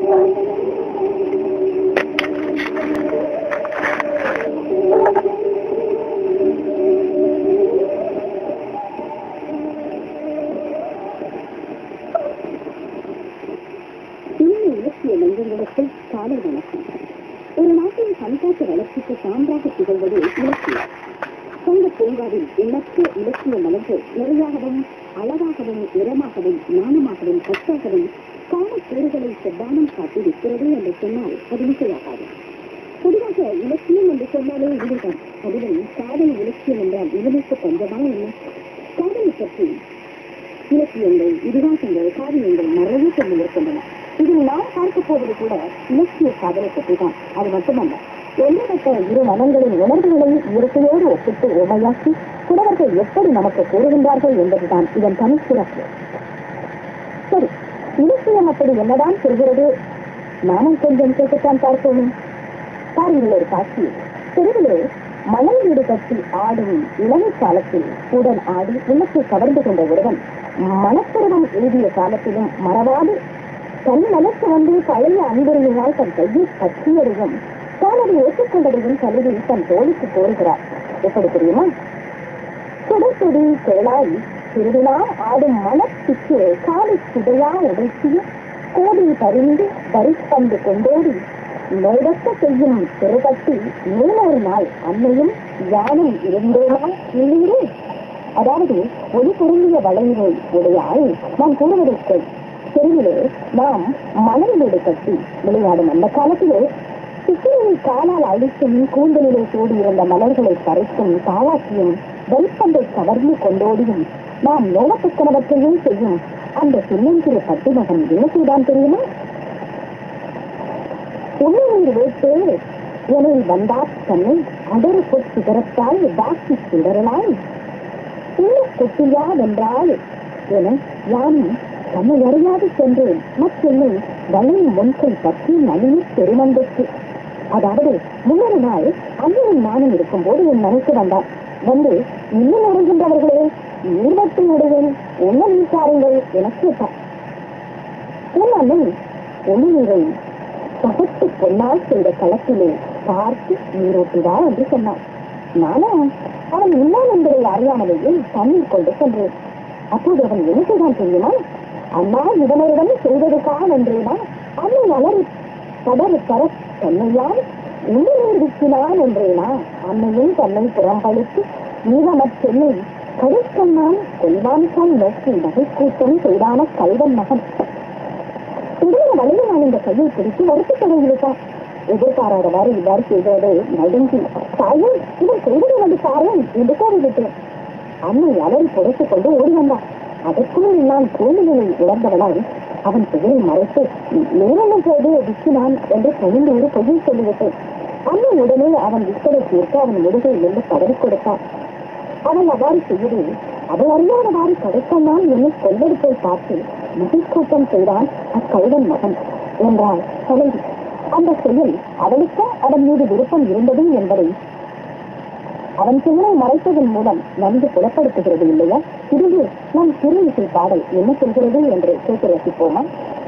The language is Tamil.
இந்திய இலக்கிய நெஞ்சங்களுக்கு காலை வணக்கம் ஒரு நாட்டின் பண்பாட்டு வளர்ச்சிக்கு சான்றாக திகழ்வது இலக்கியம் சொந்த பூங்காவில் எண்ணற்ற இலக்கிய மலர்கள் நிறையாகவும் அழகாகவும் நிறமாகவும் ஞானமாகவும் பச்சாகவும் காமக்கூறுகளை செவ்வானம் காட்டி விற்கிறது என்று சொன்னால் அது மிகையாகாது பொதுவாக இலக்கியம் என்று சொன்னாலே இதுதான் அதிலும் காதல் இலக்கியம் என்றால் இதனுக்கு பஞ்சமா என்ன காதலை பற்றி இலக்கியங்கள் இதிகாசங்கள் காவியங்கள் நிறைய சொல்லி இருக்கின்றன இதில் நாம் பார்க்க போவது கூட இலக்கிய காதலை பற்றி தான் அது மட்டுமல்ல ஒன்றுபட்ட இரு மனங்களின் உணர்வுகளை இயற்கையோடு ஒப்பிட்டு உமையாக்கி புலவர்கள் எப்படி நமக்கு கூறுகின்றார்கள் என்பதுதான் இதன் தனிச்சிறப்பு சரி இலக்கியம் அப்படி என்னதான் சொல்கிறது நாமும் கொஞ்சம் கேட்டுத்தான் பார்ப்போம் பாருங்கள் ஒரு காட்சி தெருவிலே மணல் வீடு கட்டி ஆடும் இளமை காலத்தில் உடன் ஆடி உள்ளத்தை கவர்ந்து கொண்ட ஒருவன் மனப்பருவம் எழுதிய காலத்திலும் மறவாது தன் மனசு வந்து பழைய அன்புரிமையால் தன் கையை பற்றியதையும் தான் அதை ஏற்றுக்கொண்டதையும் கருதி தன் தோழிக்கு கோருகிறார் எப்படி தெரியுமா சுடசுடி கேளாய் திருவிழா ஆடும் மனத்திற்கு காலை சுடையா உடைச்சிய கோடி பரிந்து வரிப்பந்து கொண்டோடி நோடத்த செய்யும் திருகட்டி மேலொரு நாள் அன்னையும் யானும் இருந்தோமா இல்லீரே அதாவது ஒளி பொருந்திய வளைவை உடையாய் நான் கூறுவதற்கு தெருவிலே நாம் மணல் வீடு கட்டி விளையாடும் அந்த காலத்திலே சித்திரை காலால் அழித்தும் கூந்தலிலே சூடியிருந்த மலர்களை பறித்தும் தாளாக்கியும் வெல்பந்தை கவர்ந்து கொண்டோடியும் நாம் நோவத்துக்கணவற்றையும் செய்யும் அந்த சின்னஞ்சிறு பட்டு மகன் என்ன செய்தான் தெரியுமா உண்மையில் வைத்து என வந்தார் தன்னை அடரு கொச்சு திறத்தால் பாக்கி சுடரலாய் சின்ன கொட்டியா வென்றால் என யானும் தன்னை அறியாது சென்றேன் மற்றென்னை வளையும் முன்கை பற்றி நளினி பெருமந்தற்கு அதாவது முன்னொரு நாள் அண்ணனும் நானும் இருக்கும்போது என் மனைக்கு வந்தான் வந்து இன்னும் வருகின்றவர்களே நீர்வட்டி உடையேன் என்ன நீசாருங்கள் என கேட்டார் உன் அண்ணன் ஒளிநீரை பகட்டு பொன்னால் செய்த களத்திலே பார்த்து நீரோட்டுவா என்று சொன்னான் நானும் அவன் இன்னான் என்பதை அறியாமலேயே தண்ணீர் கொண்டு சென்றேன் அப்போது அவன் என்ன செய்தான் தெரியுமா அண்ணா இதனருடன் செய்ததுதான் என்றேதான் அன்னை அலறி படரு தர தன்னையால் உயிர் விற்கினான் என்றேனா அன்னையும் தன்னை புறம்பளித்து நீவமற் சென்னை கடைக்கண்ணான் கொல்வான்கான் நோக்கி நகைக்கூட்டம் செய்தான கல்வன் மகன் உடனே வளைய நான் இந்த கையை பிடித்து வருத்தத் தொடங்கிவிட்டான் எதிர்பாராதவாறு இவ்வாறு செய்ததை நடுங்கி தாயும் இவன் செய்ததை வந்து பாருன் என்று கூறிவிட்டேன் அன்னை அலறி புடைத்துக் கொண்டு ஓடி வந்தான் அதற்குள் நான் சூழ்நிலையை உணர்ந்தவனாய் அவன் பெயரை மறைத்து நேரம் செய்து விற்கினான் என்று துணிந்து ஒரு பொய்யை சொல்லிவிட்டேன் அன்னை உடனே அவன் விற்பனை தீர்க்க அவன் முதுகில் இருந்து பதறி கொடுத்தான் அவன் அவ்வாறு செய்து அவள் அறியாதவாறு கடைக்கண்ணால் என்னை கொள்ளெடுப்பை பார்த்து மகிழ்க்கூட்டம் செய்தான் அக்கழுவன் மகன் என்றாள் தலைவி அந்த செயல் அவளுக்கு அவன் மீது விருப்பம் இருந்தது என்பதை அவன் செயலை மறைத்ததன் மூலம் நன்கு புலப்படுத்துகிறது இல்லையா பிறகு நம் சிறு இசை பாடல் என்ன சொல்கிறது என்று கேட்டு ரசிப்போமா